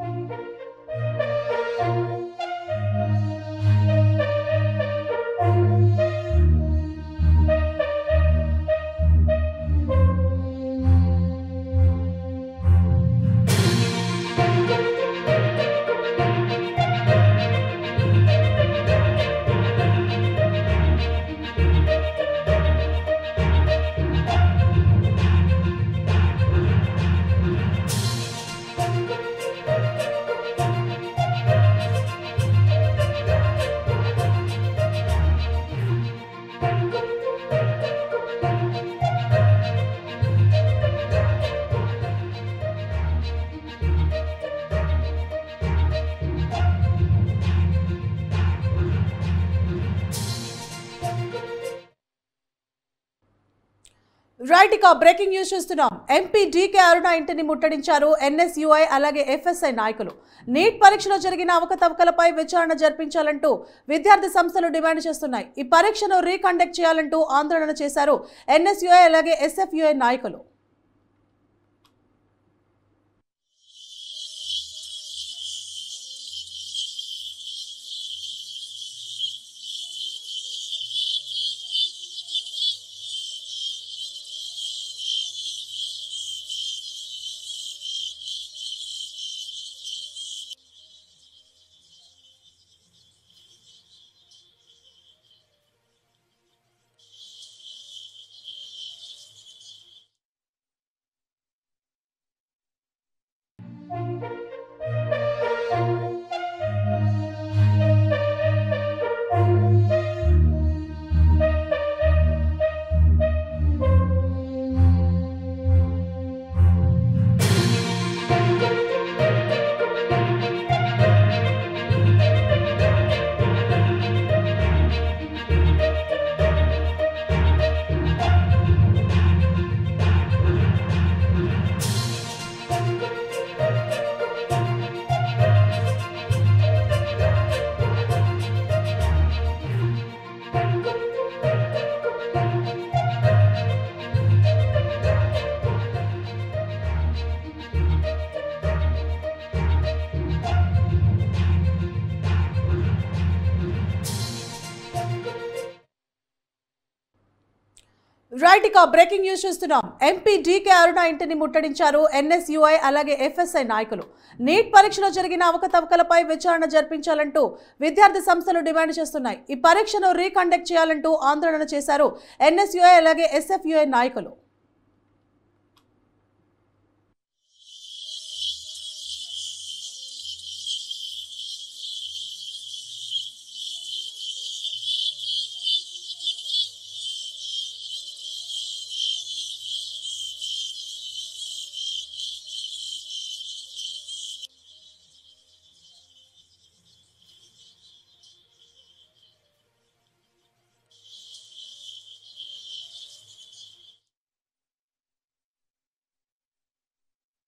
right ఇక breaking news చూస్తున్నాం MP DK Aruna ఇంటిని ముట్టడించారు ఎన్ఎస్యుఐ అలాగే ఎఫ్ఎస్ఐ నాయకులు నీట్ పరీక్షలో జరిగిన అవకతవకలపై విచారణ జరిపించాలంటూ విద్యార్థి సంస్థలు డిమాండ్ చేస్తున్నాయి ఈ పరీక్షను రీకండక్ట్ చేయాలంటూ ఆందోళన చేశారు ఎన్ఎస్యుఐ అలాగే ఎస్ఎఫ్యుఐ నాయకులు రైట్ ఇక బ్రేకింగ్ న్యూస్ చూస్తున్నాం ఎంపీ డీకే అరుణ ఇంటిని ముట్టడించారు ఎన్ఎస్యుఐ అలాగే ఎఫ్ఎస్ఐ నాయకులు నీట్ పరీక్షలో జరిగిన అవకతవకలపై విచారణ జరిపించాలంటూ విద్యార్థి సంస్థలు డిమాండ్ చేస్తున్నాయి ఈ పరీక్షను రీకండక్ట్ చేయాలంటూ ఆందోళన చేశారు ఎన్ఎస్యుఐ అలాగే ఎస్ఎఫ్యుఐ నాయకులు